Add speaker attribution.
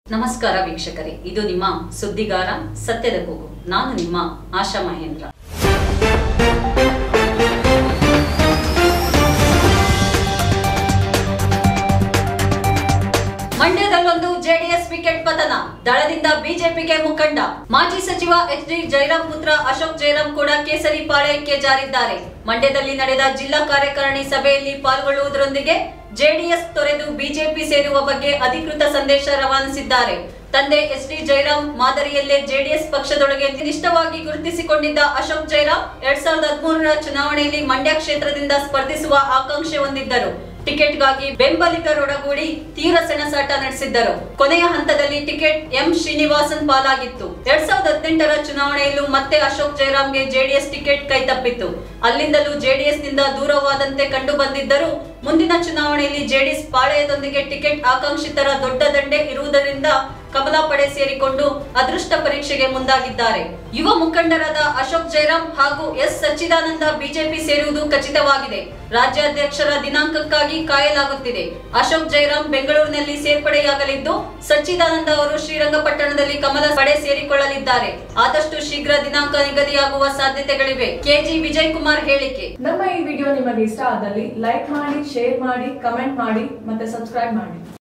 Speaker 1: ನಮಸ್ಕಾರ ವೀಕ್ಷಕರೇ ಇದು ನಿಮ್ಮ ಸುದ್ದಿಗಾರ ಸತ್ಯದ ಕೂಗು ನಾನು ನಿಮ್ಮ ಆಶಾ ಮಹೇಂದ್ರ ಮಂಡ್ಯದಲ್ಲೊಂದು ಜೆಡಿಎಸ್ ವಿಕೆಟ್ ಪತನ ದಳದಿಂದ ಬಿಜೆಪಿಗೆ ಮುಖಂಡ ಮಾಜಿ ಸಚಿವ ಎಚ್ ಡಿ ಜಯರಾಮ್ ಪುತ್ರ ಅಶೋಕ್ ಜಯರಾಮ್ ಕೂಡ ಕೇಸರಿ ಪಾಳಯಕ್ಕೆ ಜಾರಿದ್ದಾರೆ ಮಂಡ್ಯದಲ್ಲಿ ನಡೆದ ಜಿಲ್ಲಾ ಕಾರ್ಯಕಾರಿಣಿ ಸಭೆಯಲ್ಲಿ ಪಾಲ್ಗೊಳ್ಳುವುದರೊಂದಿಗೆ ಜೆಡಿಎಸ್ ತೊರೆದು ಬಿಜೆಪಿ ಸೇರುವ ಬಗ್ಗೆ ಅಧಿಕೃತ ಸಂದೇಶ ರವಾನಿಸಿದ್ದಾರೆ ತಂದೆ ಎಸ್ ಡಿ ಜಯರಾಮ್ ಮಾದರಿಯಲ್ಲೇ ಜೆಡಿಎಸ್ ಪಕ್ಷದೊಳಗೆ ನಿಷ್ಠವಾಗಿ ಗುರುತಿಸಿಕೊಂಡಿದ್ದ ಅಶೋಕ್ ಜಯರಾಮ್ ಎರಡ್ ಸಾವಿರದ ಹದಿಮೂರರ ಚುನಾವಣೆಯಲ್ಲಿ ಮಂಡ್ಯ ಕ್ಷೇತ್ರದಿಂದ ಸ್ಪರ್ಧಿಸುವ ಆಕಾಂಕ್ಷೆ ಹೊಂದಿದ್ದರು ಟಿಕೆಟ್ಗಾಗಿ ಬೆಂಬಲಿಗರೊಡಗೂಡಿ ತೀವ್ರ ಸೆಣಸಾಟ ನಡೆಸಿದ್ದರು ಕೊನೆಯ ಹಂತದಲ್ಲಿ ಟಿಕೆಟ್ ಎಂ ಶ್ರೀನಿವಾಸನ್ ಪಾಲಾಗಿತ್ತು ಎರಡ್ ಸಾವಿರದ ಹದಿನೆಂಟರ ಚುನಾವಣೆಯಲ್ಲೂ ಮತ್ತೆ ಅಶೋಕ್ ಜಯರಾಮ್ಗೆ ಜೆಡಿಎಸ್ ಟಿಕೆಟ್ ಕೈತಪ್ಪಿತ್ತು ಅಲ್ಲಿಂದಲೂ ಜೆಡಿಎಸ್ ನಿಂದ ದೂರವಾದಂತೆ ಕಂಡು ಬಂದಿದ್ದರೂ ಮುಂದಿನ ಚುನಾವಣೆಯಲ್ಲಿ ಜೆಡಿಎಸ್ ಪಾಳೆಯದೊಂದಿಗೆ ಟಿಕೆಟ್ ಆಕಾಂಕ್ಷಿತರ ದೊಡ್ಡ ದಂಡೆ ಇರುವುದರಿಂದ ಕಮಲ ಪಡೆ ಸೇರಿಕೊಂಡು ಅದೃಷ್ಟ ಪರೀಕ್ಷೆಗೆ ಮುಂದಾಗಿದ್ದಾರೆ ಯುವ ಮುಖಂಡರಾದ ಅಶೋಕ್ ಜಯರಾಮ್ ಹಾಗೂ ಎಸ್ ಸಚ್ಚಿದಾನಂದ ಬಿಜೆಪಿ ಸೇರುವುದು ಖಚಿತವಾಗಿದೆ ರಾಜ್ಯಾಧ್ಯಕ್ಷರ ದಿನಾಂಕಕ್ಕಾಗಿ ಕಾಯಲಾಗುತ್ತಿದೆ ಅಶೋಕ್ ಜಯರಾಮ್ ಬೆಂಗಳೂರಿನಲ್ಲಿ ಸೇರ್ಪಡೆಯಾಗಲಿದ್ದು ಸಚ್ಚಿದಾನಂದ ಅವರು ಶ್ರೀರಂಗಪಟ್ಟಣದಲ್ಲಿ ಕಮಲ ಪಡೆ ಸೇರಿಕೊಳ್ಳಲಿದ್ದಾರೆ ಆದಷ್ಟು ಶೀಘ್ರ ದಿನಾಂಕ ನಿಗದಿಯಾಗುವ ಸಾಧ್ಯತೆಗಳಿವೆ ಕೆಜಿ ವಿಜಯ್ ಕುಮಾರ್ ಹೇಳಿಕೆ
Speaker 2: ನಮ್ಮ ಈ ವಿಡಿಯೋ ನಿಮಗೆ ಇಷ್ಟ ಆದಲ್ಲಿ ಲೈಕ್ ಮಾಡಿ ಶೇರ್ ಮಾಡಿ ಕಮೆಂಟ್ ಮಾಡಿ ಮತ್ತೆ ಸಬ್ಸ್ಕ್ರೈಬ್ ಮಾಡಿ